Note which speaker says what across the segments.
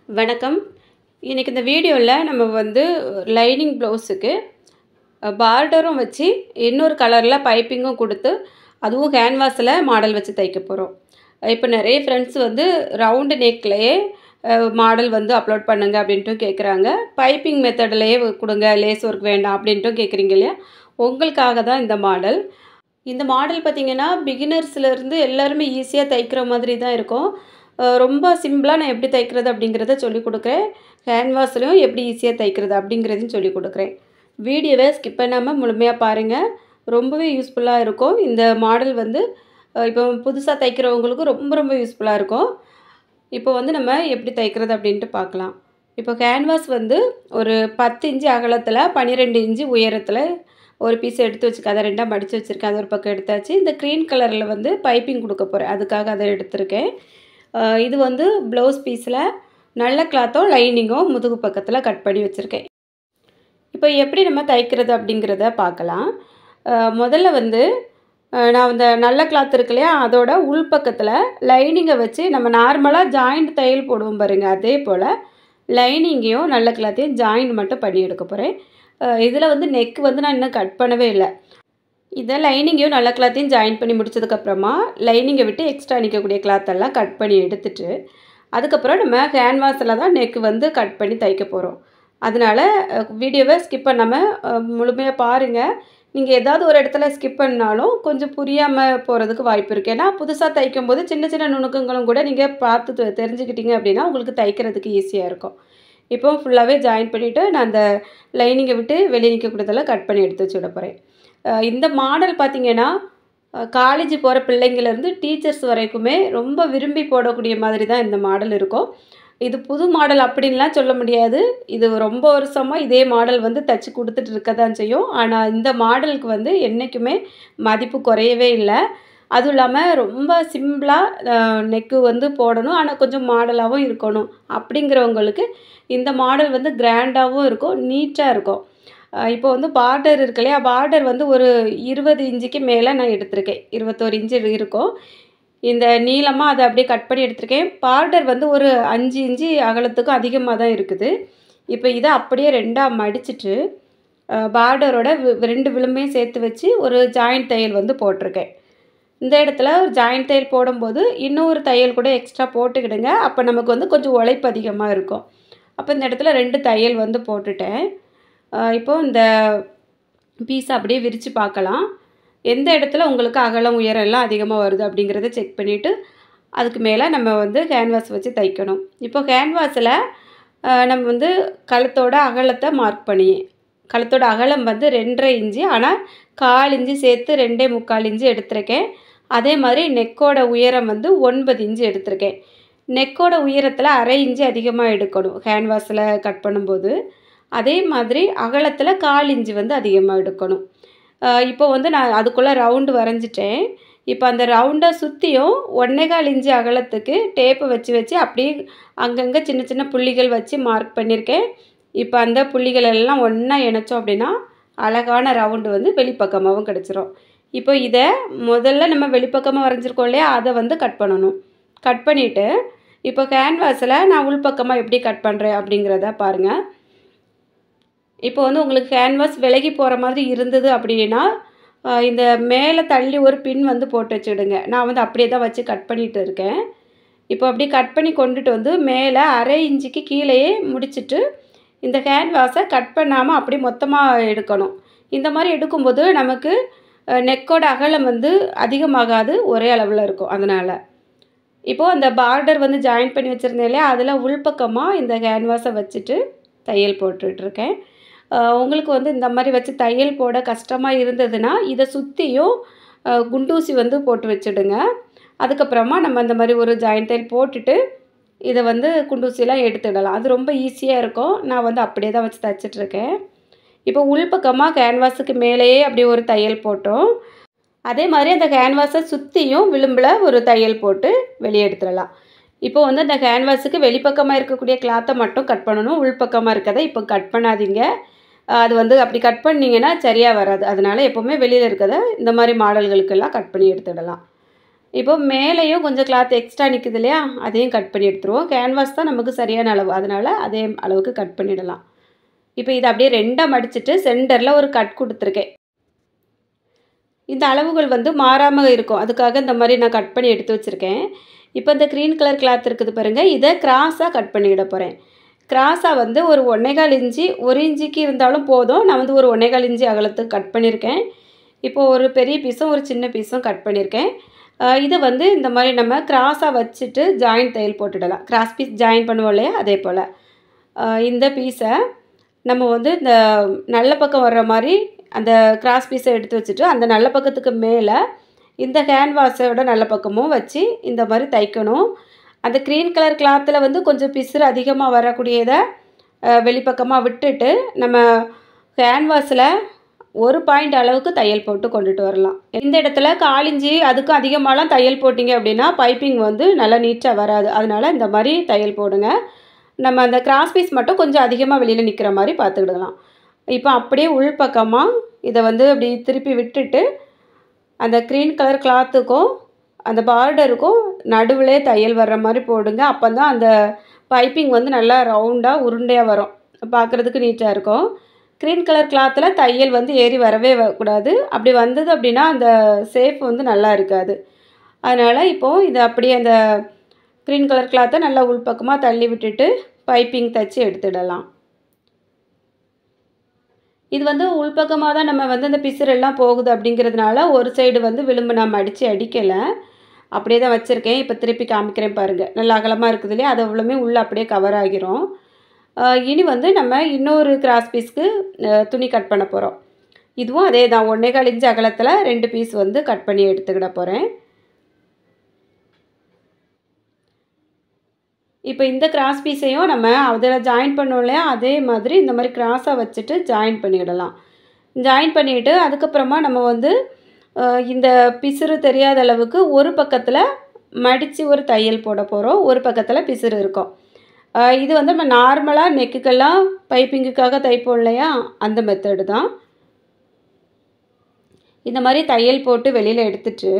Speaker 1: வணக்கம் இன்றைக்கி இந்த வீடியோவில் நம்ம வந்து லைனிங் ப்ளவுஸுக்கு பார்டரும் வச்சு இன்னொரு கலரில் பைப்பிங்கும் கொடுத்து அதுவும் கேன்வாஸில் மாடல் வச்சு தைக்க போகிறோம் இப்போ நிறைய ஃப்ரெண்ட்ஸ் வந்து ரவுண்டு நெக்லேயே மாடல் வந்து அப்லோட் பண்ணுங்க அப்படின்ட்டும் கேட்குறாங்க பைப்பிங் மெத்தட்லேயே கொடுங்க லேஸ் ஒர்க் வேண்டாம் அப்படின்ட்டும் கேட்குறீங்க இல்லையா உங்களுக்காக தான் இந்த மாடல் இந்த மாடல் பார்த்திங்கன்னா பிகினர்ஸ்லேருந்து எல்லாருமே ஈஸியாக தைக்கிற மாதிரி தான் இருக்கும் ரொம்ப சிம்பிளாக நான் எப்படி தைக்கிறது அப்படிங்கிறத சொல்லிக் கொடுக்குறேன் கேன்வாஸ்லையும் எப்படி ஈஸியாக தைக்கிறது அப்படிங்கிறதையும் சொல்லிக் கொடுக்குறேன் வீடியோவை ஸ்கிப் பண்ணாமல் முழுமையாக பாருங்கள் ரொம்பவே யூஸ்ஃபுல்லாக இருக்கும் இந்த மாடல் வந்து இப்போ புதுசாக தைக்கிறவங்களுக்கும் ரொம்ப ரொம்ப யூஸ்ஃபுல்லாக இருக்கும் இப்போ வந்து நம்ம எப்படி தைக்கிறது அப்படின்ட்டு பார்க்கலாம் இப்போ கேன்வாஸ் வந்து ஒரு பத்து இன்ச்சு அகலத்தில் பன்னிரெண்டு இன்ச்சு உயரத்தில் ஒரு பீஸ் எடுத்து வச்சுக்க அதை ரெண்டாக மடித்து வச்சுருக்கேன் அது ஒரு பக்கம் எடுத்தாச்சு இந்த க்ரீன் கலரில் வந்து பைப்பிங் கொடுக்க போகிறேன் அதுக்காக அதை எடுத்திருக்கேன் இது வந்து ப்ளவுஸ் பீஸில் நல்ல கிளாத்தும் லைனிங்கும் முதுகு பக்கத்தில் கட் பண்ணி வச்சுருக்கேன் இப்போ எப்படி நம்ம தைக்கிறது அப்படிங்கிறத பார்க்கலாம் முதல்ல வந்து நான் இந்த நல்ல கிளாத் இருக்கு இல்லையா அதோட உள்பக்கத்தில் லைனிங்கை வச்சு நம்ம நார்மலாக ஜாயிண்ட் தையல் போடுவோம் பாருங்கள் அதே போல் லைனிங்கையும் நல்ல கிளாத்தையும் ஜாயிண்ட் மட்டும் பண்ணி எடுக்க போகிறேன் இதில் வந்து நெக் வந்து நான் இன்னும் கட் பண்ணவே இல்லை இதை லைனிங்கையும் நல்ல கிளாத்தையும் ஜாயின் பண்ணி முடிச்சதுக்கப்புறமா லைனிங்கை விட்டு எக்ஸ்ட்ரா நிற்கக்கூடிய கிளாத்தெல்லாம் கட் பண்ணி எடுத்துட்டு அதுக்கப்புறம் நம்ம கேன்வாஸில் தான் நெக் வந்து கட் பண்ணி தைக்க போகிறோம் அதனால் வீடியோவை ஸ்கிப் பண்ணாமல் முழுமையாக பாருங்கள் நீங்கள் ஏதாவது ஒரு இடத்துல ஸ்கிப் பண்ணாலும் கொஞ்சம் புரியாமல் போகிறதுக்கு வாய்ப்பு இருக்குது ஏன்னா புதுசாக தைக்கும் போது சின்ன சின்ன நுணுக்கங்களும் கூட நீங்கள் பார்த்து தெரிஞ்சுக்கிட்டீங்க அப்படின்னா உங்களுக்கு தைக்கிறதுக்கு ஈஸியாக இருக்கும் இப்போ ஃபுல்லாகவே ஜாயின் பண்ணிவிட்டு நான் அந்த லைனிங்கை விட்டு வெளியே நிற்கக்கூடியதெல்லாம் கட் பண்ணி எடுத்து வச்சு விட போகிறேன் இந்த மாடல் பார்த்திங்கன்னா காலேஜ் போகிற பிள்ளைங்கள்லேருந்து டீச்சர்ஸ் வரைக்குமே ரொம்ப விரும்பி போடக்கூடிய மாதிரி தான் இந்த மாடல் இருக்கும் இது புது மாடல் அப்படின்லாம் சொல்ல முடியாது இது ரொம்ப வருஷமாக இதே மாடல் வந்து தைச்சி கொடுத்துட்டு இருக்க தான் செய்யும் ஆனால் இந்த மாடலுக்கு வந்து என்றைக்குமே மதிப்பு குறையவே இல்லை அதுவும் இல்லாமல் ரொம்ப சிம்பிளாக நெக்கு வந்து போடணும் ஆனால் கொஞ்சம் மாடலாகவும் இருக்கணும் அப்படிங்கிறவங்களுக்கு இந்த மாடல் வந்து கிராண்டாகவும் இருக்கும் நீட்டாக இருக்கும் இப்போ வந்து பார்டர் இருக்கு இல்லையா பார்டர் வந்து ஒரு இருபது இன்ச்சுக்கு மேலே நான் எடுத்திருக்கேன் இருபத்தோரு இன்ச்சு இருக்கும் இந்த நீளமாக அதை அப்படியே கட் பண்ணி எடுத்திருக்கேன் பார்டர் வந்து ஒரு அஞ்சு இன்ச்சு அகலத்துக்கும் அதிகமாக தான் இருக்குது இப்போ இதை அப்படியே ரெண்டாக மடிச்சுட்டு பார்டரோட ரெண்டு விளிம்பையும் சேர்த்து வச்சு ஒரு ஜாயிண்ட் தையல் வந்து போட்டிருக்கேன் இந்த இடத்துல ஒரு ஜாயிண்ட் தையல் போடும்போது இன்னொரு தையல் கூட எக்ஸ்ட்ரா போட்டுக்கிடுங்க அப்போ நமக்கு வந்து கொஞ்சம் உழைப்பு அதிகமாக இருக்கும் அப்போ இந்த இடத்துல ரெண்டு தையல் வந்து போட்டுட்டேன் இப்போது இந்த பீஸை அப்படியே விரித்து பார்க்கலாம் எந்த இடத்துல உங்களுக்கு அகலம் உயரம் எல்லாம் அதிகமாக வருது அப்படிங்கிறத செக் பண்ணிவிட்டு அதுக்கு மேலே நம்ம வந்து கேன்வாஸ் வச்சு தைக்கணும் இப்போ கேன்வாஸில் நம்ம வந்து கழுத்தோட அகலத்தை மார்க் பண்ணி கழுத்தோட அகலம் வந்து ரெண்டரை இன்ச்சு ஆனால் கால் இன்ச்சு சேர்த்து ரெண்டே முக்கால் இன்ச்சு எடுத்திருக்கேன் அதே மாதிரி நெக்கோட உயரம் வந்து ஒன்பது இன்ச்சு எடுத்திருக்கேன் நெக்கோட உயரத்தில் அரை இன்ச்சு அதிகமாக எடுக்கணும் கேன்வாஸில் கட் பண்ணும்போது அதே மாதிரி அகலத்தில் கால் இன்ச்சு வந்து அதிகமாக எடுக்கணும் இப்போ வந்து நான் அதுக்குள்ளே ரவுண்டு வரைஞ்சிட்டேன் இப்போ அந்த ரவுண்டை சுற்றியும் ஒன்றேகால் இன்ச்சு அகலத்துக்கு டேப்பை வச்சு வச்சு அப்படியே அங்கங்கே சின்ன சின்ன புள்ளிகள் வச்சு மார்க் பண்ணியிருக்கேன் இப்போ அந்த புள்ளிகள் எல்லாம் ஒன்றா இணைச்சோம் அப்படின்னா அழகான ரவுண்டு வந்து வெளிப்பக்கமாகவும் கிடச்சிரும் இப்போ இதை முதல்ல நம்ம வெளிப்பக்கமாக வரைஞ்சிருக்கோம் இல்லையா அதை வந்து கட் பண்ணணும் கட் பண்ணிவிட்டு இப்போ கேன்வாஸில் நான் உள்பக்கமாக எப்படி கட் பண்ணுறேன் அப்படிங்கிறத பாருங்கள் இப்போ வந்து உங்களுக்கு கேன்வாஸ் விலகி போகிற மாதிரி இருந்தது அப்படின்னா இந்த மேலே தள்ளி ஒரு பின் வந்து போட்டு வச்சுடுங்க நான் வந்து அப்படியே தான் வச்சு கட் பண்ணிகிட்டு இருக்கேன் இப்போ அப்படி கட் பண்ணி கொண்டுட்டு வந்து மேலே அரை இன்ச்சுக்கு கீழேயே முடிச்சுட்டு இந்த கேன்வாஸை கட் பண்ணாமல் அப்படி மொத்தமாக எடுக்கணும் இந்த மாதிரி எடுக்கும்போது நமக்கு நெக்கோட அகலம் வந்து அதிகமாகாது ஒரே அளவில் இருக்கும் அதனால் இப்போது அந்த பார்டர் வந்து ஜாயின் பண்ணி வச்சுருந்தேன் இல்லையா அதில் உள்பக்கமாக இந்த கேன்வாஸை வச்சுட்டு தையல் போட்டுட்ருக்கேன் உங்களுக்கு வந்து இந்த மாதிரி வச்சு தையல் போட கஷ்டமாக இருந்ததுன்னா இதை சுற்றியும் குண்டூசி வந்து போட்டு வச்சுடுங்க அதுக்கப்புறமா நம்ம இந்த மாதிரி ஒரு ஜாயிண்ட் தையல் போட்டுட்டு இதை வந்து குண்டூசிலாம் எடுத்துடலாம் அது ரொம்ப ஈஸியாக இருக்கும் நான் வந்து அப்படியே தான் வச்சு தைச்சிட்ருக்கேன் இப்போ உள்பக்கமாக கேன்வாஸுக்கு மேலேயே அப்படியே ஒரு தையல் போட்டோம் அதே மாதிரி அந்த கேன்வாஸை சுற்றியும் விளிம்பில் ஒரு தையல் போட்டு வெளியே எடுத்துடலாம் இப்போ வந்து அந்த கேன்வாஸுக்கு வெளிப்பக்கமாக இருக்கக்கூடிய கிளாத்தை மட்டும் கட் பண்ணணும் உள்பக்கமாக இருக்கதை இப்போ கட் பண்ணாதீங்க அது வந்து அப்படி கட் பண்ணிங்கன்னா சரியாக வராது அதனால் எப்போவுமே வெளியில் இருக்கிறத இந்த மாதிரி மாடல்களுக்கெல்லாம் கட் பண்ணி எடுத்துடலாம் இப்போ மேலேயும் கொஞ்சம் கிளாத் எக்ஸ்ட்ரா நிற்குது இல்லையா அதையும் கட் பண்ணி எடுத்துருவோம் கேன்வாஸ் தான் நமக்கு சரியான அளவு அதனால் அதே அளவுக்கு கட் பண்ணிடலாம் இப்போ இதை அப்படியே ரெண்டாக மடிச்சிட்டு சென்டரில் ஒரு கட் கொடுத்துருக்கேன் இந்த அளவுகள் வந்து மாறாமல் இருக்கும் அதுக்காக இந்த மாதிரி நான் கட் பண்ணி எடுத்து வச்சுருக்கேன் இப்போ இந்த க்ரீன் கலர் கிளாத் இருக்குது பாருங்கள் இதை கிராஸாக கட் பண்ணிவிட போகிறேன் கிராஸாக வந்து ஒரு ஒன்னேகால் இன்ச்சு ஒரு இன்ச்சுக்கு இருந்தாலும் போதும் நான் வந்து ஒரு ஒன்னேகால் இன்ச்சு அகலத்துக்கு கட் பண்ணியிருக்கேன் இப்போது ஒரு பெரிய பீஸும் ஒரு சின்ன பீஸும் கட் பண்ணியிருக்கேன் இதை வந்து இந்த மாதிரி நம்ம கிராஸாக வச்சுட்டு ஜாயின் தையல் போட்டுடலாம் கிராஸ் பீஸ் ஜாயின் பண்ணுவோம் இல்லையா அதே போல் இந்த பீஸை நம்ம வந்து இந்த நல்ல பக்கம் வர்ற மாதிரி அந்த கிராஸ் பீஸை எடுத்து வச்சுட்டு அந்த நல்ல பக்கத்துக்கு மேலே இந்த கேன்வாஸோட நல்ல பக்கமும் வச்சு இந்த மாதிரி தைக்கணும் அந்த க்ரீன் கலர் கிளாத்தில் வந்து கொஞ்சம் பிசுறு அதிகமாக வரக்கூடியதை வெளிப்பக்கமாக விட்டுட்டு நம்ம கேன்வாஸில் ஒரு பாயிண்ட் அளவுக்கு தையல் போட்டு கொண்டுட்டு வரலாம் இந்த இடத்துல காலிஞ்சி அதுக்கும் அதிகமாகலாம் தையல் போட்டிங்க அப்படின்னா பைப்பிங் வந்து நல்லா நீட்டாக வராது அதனால் இந்த மாதிரி தையல் போடுங்க நம்ம அந்த கிராஸ் பீஸ் மட்டும் கொஞ்சம் அதிகமாக வெளியில் நிற்கிற மாதிரி பார்த்துக்கிடலாம் இப்போ அப்படியே உள்பக்கமாக இதை வந்து அப்படி திருப்பி விட்டுட்டு அந்த க்ரீன் கலர் கிளாத்துக்கும் அந்த பார்டருக்கும் நடுவிலே தையல் வர்ற மாதிரி போடுங்க அப்போ தான் அந்த பைப்பிங் வந்து நல்லா ரவுண்டாக உருண்டையாக வரும் பார்க்குறதுக்கு நீட்டாக இருக்கும் க்ரீன் கலர் கிளாத்தில் தையல் வந்து ஏறி வரவே கூடாது அப்படி வந்தது அப்படின்னா அந்த சேஃப் வந்து நல்லா இருக்காது அதனால் இப்போது இதை அப்படியே அந்த க்ரீன் கலர் கிளாத்தை நல்லா உள்பக்கமாக தள்ளி விட்டுட்டு பைப்பிங் தைச்சி எடுத்துடலாம் இது வந்து உள்பக்கமாக தான் நம்ம வந்து அந்த பிசுரெல்லாம் போகுது அப்படிங்கிறதுனால ஒரு சைடு வந்து விளிம்பு நான் மடித்து அடிக்கலை அப்படியே தான் வச்சுருக்கேன் இப்போ திருப்பி காமிக்கிறேன் பாருங்கள் நல்லா அகலமாக இருக்குது இல்லையா அது அவ்வளோமே உள்ளே அப்படியே கவர் ஆகிரும் இனி வந்து நம்ம இன்னொரு கிராஸ் பீஸ்க்கு துணி கட் பண்ண போகிறோம் இதுவும் அதே தான் ஒன்றே கால் இன்ச்சு அகலத்தில் ரெண்டு பீஸ் வந்து கட் பண்ணி எடுத்துக்கிட போகிறேன் இப்போ இந்த கிராஸ் பீஸையும் நம்ம அதில் ஜாயின் பண்ணோம் இல்லையா அதே மாதிரி இந்த மாதிரி கிராஸாக வச்சுட்டு ஜாயின் பண்ணிவிடலாம் ஜாயின் பண்ணிவிட்டு அதுக்கப்புறமா நம்ம வந்து இந்த பிசுறு தெரியாத அளவுக்கு ஒரு பக்கத்தில் மடித்து ஒரு தையல் போட போகிறோம் ஒரு பக்கத்தில் பிசுறு இருக்கும் இது வந்து நம்ம நார்மலாக நெக்குக்கெல்லாம் பைப்பிங்குக்காக தைப்போம் இல்லையா அந்த மெத்தடு தான் இந்த மாதிரி தையல் போட்டு வெளியில் எடுத்துட்டு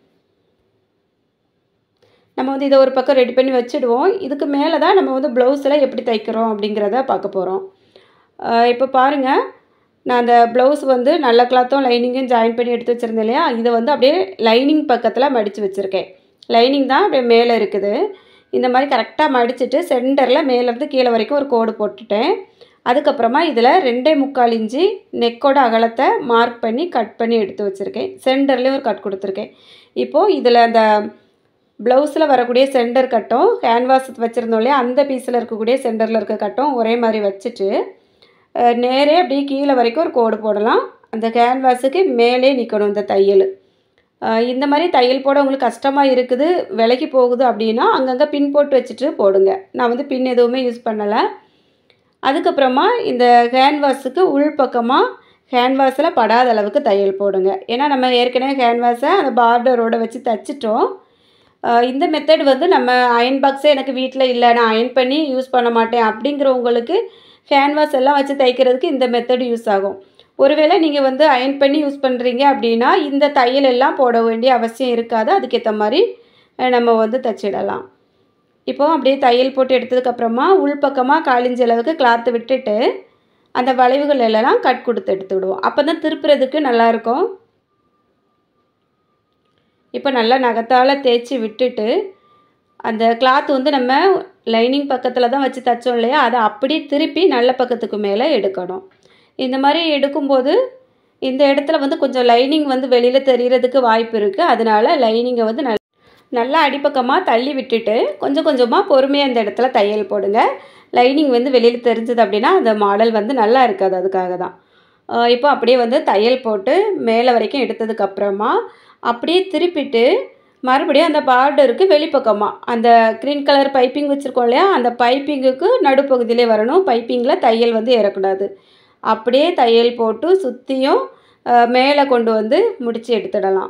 Speaker 1: நம்ம வந்து இதை ஒரு பக்கம் ரெடி பண்ணி வச்சுடுவோம் இதுக்கு மேலே தான் நம்ம வந்து ப்ளவுஸில் எப்படி தைக்கிறோம் அப்படிங்கிறத பார்க்க போகிறோம் இப்போ பாருங்கள் நான் அந்த ப்ளவுஸ் வந்து நல்ல கிளாத்தும் லைனிங்கும் ஜாயின் பண்ணி எடுத்து வச்சுருந்தேன் இல்லையா இதை வந்து அப்படியே லைனிங் பக்கத்தில் மடித்து வச்சுருக்கேன் லைனிங் தான் அப்படியே மேலே இருக்குது இந்த மாதிரி கரெக்டாக மடிச்சுட்டு சென்டரில் மேலேருந்து கீழே வரைக்கும் ஒரு கோடு போட்டுட்டேன் அதுக்கப்புறமா இதில் ரெண்டே முக்கால் இன்ச்சு நெக்கோட அகலத்தை மார்க் பண்ணி கட் பண்ணி எடுத்து வச்சுருக்கேன் சென்டர்லேயும் ஒரு கட் கொடுத்துருக்கேன் இப்போது இதில் அந்த ப்ளவுஸில் வரக்கூடிய சென்டர் கட்டும் கேன்வாஸ் வச்சுருந்தோம் இல்லையா அந்த பீஸில் இருக்கக்கூடிய சென்டரில் இருக்க கட்டும் ஒரே மாதிரி வச்சுட்டு நேரே அப்படியே கீழே வரைக்கும் ஒரு கோடு போடலாம் அந்த கேன்வாஸுக்கு மேலே நிற்கணும் இந்த தையல் இந்த மாதிரி தையல் போட உங்களுக்கு கஷ்டமாக இருக்குது விலைக்கு போகுது அப்படின்னா அங்கங்கே பின் போட்டு வச்சுட்டு போடுங்க நான் வந்து பின் எதுவுமே யூஸ் பண்ணலை அதுக்கப்புறமா இந்த கேன்வாஸுக்கு உள்பக்கமாக கேன்வாஸில் படாத அளவுக்கு தையல் போடுங்க ஏன்னா நம்ம ஏற்கனவே கேன்வாஸை அந்த பார்டரோடு வச்சு தைச்சிட்டோம் இந்த மெத்தட் வந்து நம்ம அயன் பாக்ஸே எனக்கு வீட்டில் இல்லை நான் அயன் பண்ணி யூஸ் பண்ண மாட்டேன் அப்படிங்கிறவங்களுக்கு கேன்வாஸ் எல்லாம் வச்சு தைக்கிறதுக்கு இந்த மெத்தட் யூஸ் ஆகும் ஒருவேளை நீங்கள் வந்து அயன் பண்ணி யூஸ் பண்ணுறீங்க அப்படின்னா இந்த தையல் எல்லாம் போட வேண்டிய அவசியம் இருக்காது அதுக்கேற்ற மாதிரி நம்ம வந்து தைச்சிடலாம் இப்போது அப்படியே தையல் போட்டு எடுத்ததுக்கப்புறமா உள்பக்கமாக காலிஞ்ச அளவுக்கு கிளாத்து விட்டுட்டு அந்த வளைவுகள் எல்லாம் கட் கொடுத்து எடுத்துவிடுவோம் அப்போ தான் திருப்புறதுக்கு நல்லாயிருக்கும் இப்போ நல்லா நகத்தால் தேய்ச்சி விட்டுட்டு அந்த கிளாத் வந்து நம்ம லைனிங் பக்கத்தில் தான் வச்சு தைச்சோம் இல்லையா அதை அப்படியே திருப்பி நல்ல பக்கத்துக்கு மேலே எடுக்கணும் இந்த மாதிரி எடுக்கும்போது இந்த இடத்துல வந்து கொஞ்சம் லைனிங் வந்து வெளியில் தெரிகிறதுக்கு வாய்ப்பு இருக்குது அதனால் லைனிங்கை வந்து நல் நல்லா அடிப்பக்கமாக தள்ளி விட்டுட்டு கொஞ்சம் கொஞ்சமாக பொறுமையாக இந்த இடத்துல தையல் போடுங்க லைனிங் வந்து வெளியில் தெரிஞ்சது அப்படின்னா அந்த மாடல் வந்து நல்லா இருக்காது அதுக்காக தான் இப்போ அப்படியே வந்து தையல் போட்டு மேலே வரைக்கும் எடுத்ததுக்கப்புறமா அப்படியே திருப்பிட்டு மறுபடியும் அந்த பார்டருக்கு வெளிப்பக்கமாக அந்த க்ரீன் கலர் பைப்பிங் வச்சுருக்கோம் இல்லையா அந்த பைப்பிங்குக்கு நடுப்பகுதியிலே வரணும் பைப்பிங்கில் தையல் வந்து ஏறக்கூடாது அப்படியே தையல் போட்டு சுற்றியும் மேலே கொண்டு வந்து முடித்து எடுத்துடலாம்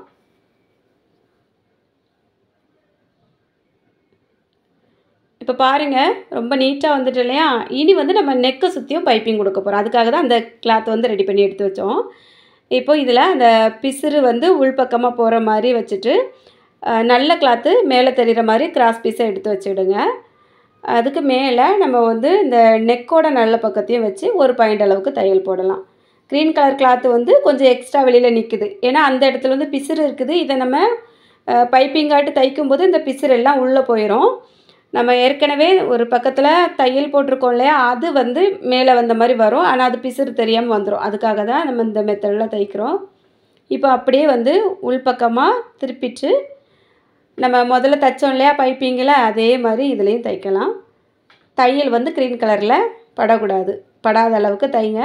Speaker 1: இப்போ பாருங்கள் ரொம்ப நீட்டாக வந்துட்டு இல்லையா இனி வந்து நம்ம நெக்கை சுற்றியும் பைப்பிங் கொடுக்க போகிறோம் அதுக்காக தான் அந்த கிளாத் வந்து ரெடி பண்ணி எடுத்து வச்சோம் இப்போ இதில் அந்த பிசுறு வந்து உள்பக்கமாக போகிற மாதிரி வச்சுட்டு அஹ், நல்ல கிளாத்து மேலே தெரிகிற மாதிரி கிராஸ் பீஸை எடுத்து வச்சுடுங்க அதுக்கு மேலே நம்ம வந்து இந்த நெக்கோட நல்ல பக்கத்தையும் வச்சு ஒரு பாயிண்ட் அளவுக்கு தையல் போடலாம் க்ரீன் கலர் கிளாத்து வந்து கொஞ்சம் எக்ஸ்ட்ரா வெளியில் நிற்குது ஏன்னா அந்த இடத்துல வந்து பிசுறு இருக்குது இதை நம்ம பைப்பிங்காட்டு தைக்கும்போது இந்த பிசுறு எல்லாம் உள்ளே போயிடும் நம்ம ஏற்கனவே ஒரு பக்கத்தில் தையல் போட்டிருக்கோம் இல்லையா அது வந்து மேலே வந்த மாதிரி வரும் ஆனால் அது பிசுறு தெரியாமல் வந்துடும் அதுக்காக தான் நம்ம இந்த மெத்தடில் தைக்கிறோம் இப்போ அப்படியே வந்து உள்பக்கமாக திருப்பிட்டு நம்ம முதல்ல தைச்சோம் இல்லையா பைப்பிங்கில் அதே மாதிரி இதுலேயும் தைக்கலாம் தையல் வந்து க்ரீன் கலரில் படக்கூடாது படாத அளவுக்கு தைங்க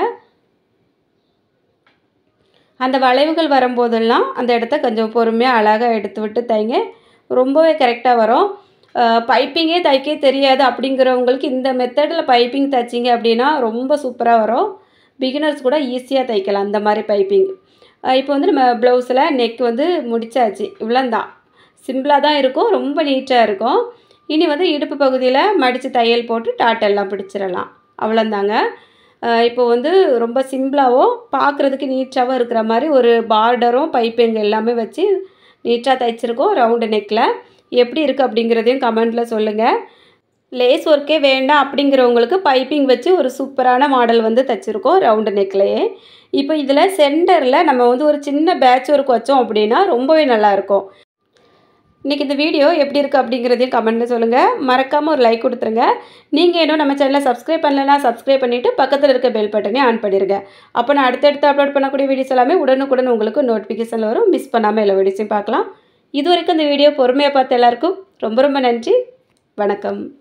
Speaker 1: அந்த வளைவுகள் வரும்போதெல்லாம் அந்த இடத்த கொஞ்சம் பொறுமையாக அழகாக எடுத்து விட்டு தைங்க ரொம்பவே கரெக்டாக வரும் பைப்பிங்கே தைக்க தெரியாது அப்படிங்கிறவங்களுக்கு இந்த மெத்தடில் பைப்பிங் தைச்சிங்க அப்படின்னா ரொம்ப சூப்பராக வரும் பிகினர்ஸ் கூட ஈஸியாக தைக்கலாம் அந்த மாதிரி பைப்பிங் இப்போ வந்து நம்ம ப்ளவுஸில் நெக் வந்து முடிச்சாச்சு இவ்வளோந்தான் சிம்பிளாக தான் இருக்கும் ரொம்ப நீட்டாக இருக்கும் இனி வந்து இடுப்பு பகுதியில் மடித்து தையல் போட்டு டாட்டெல்லாம் பிடிச்சிடலாம் அவ்வளோந்தாங்க இப்போ வந்து ரொம்ப சிம்பிளாகவும் பார்க்குறதுக்கு நீட்டாகவும் இருக்கிற மாதிரி ஒரு பார்டரும் பைப்பிங் எல்லாமே வச்சு நீட்டாக தைச்சிருக்கோம் ரவுண்டு நெக்கில் எப்படி இருக்குது அப்படிங்கிறதையும் கமெண்ட்டில் சொல்லுங்கள் லேஸ் ஒர்க்கே வேண்டாம் அப்படிங்கிறவங்களுக்கு பைப்பிங் வச்சு ஒரு சூப்பரான மாடல் வந்து தைச்சிருக்கோம் ரவுண்டு நெக்லேயே இப்போ இதில் சென்டரில் நம்ம வந்து ஒரு சின்ன பேட்ச் ஒர்க் வச்சோம் அப்படின்னா ரொம்பவே நல்லாயிருக்கும் இன்றைக்கி இந்த வீடியோ எப்படி இருக்குது அப்படிங்கிறதையும் கமெண்ட்டில் சொல்லுங்கள் மறக்காமல் ஒரு லைக் கொடுத்துருங்க நீங்கள் இன்னும் நம்ம சேனலை சப்ஸ்கிரைப் பண்ணலைன்னா சப்ஸ்கிரைப் பண்ணிவிட்டு பக்கத்தில் இருக்க பெல் பட்டனே ஆன் பண்ணிடுங்க அப்போ நான் அடுத்தடுத்து அப்லோட் பண்ணக்கூடிய வீடியோஸ் எல்லாமே உடனுக்குடன் உங்களுக்கு நோட்டிஃபிகேஷன் வரும் மிஸ் பண்ணாமல் எல்லா வீடியோஸையும் பார்க்கலாம் இது வரைக்கும் இந்த வீடியோ பொறுமையாக பார்த்த எல்லாருக்கும் ரொம்ப ரொம்ப நன்றி வணக்கம்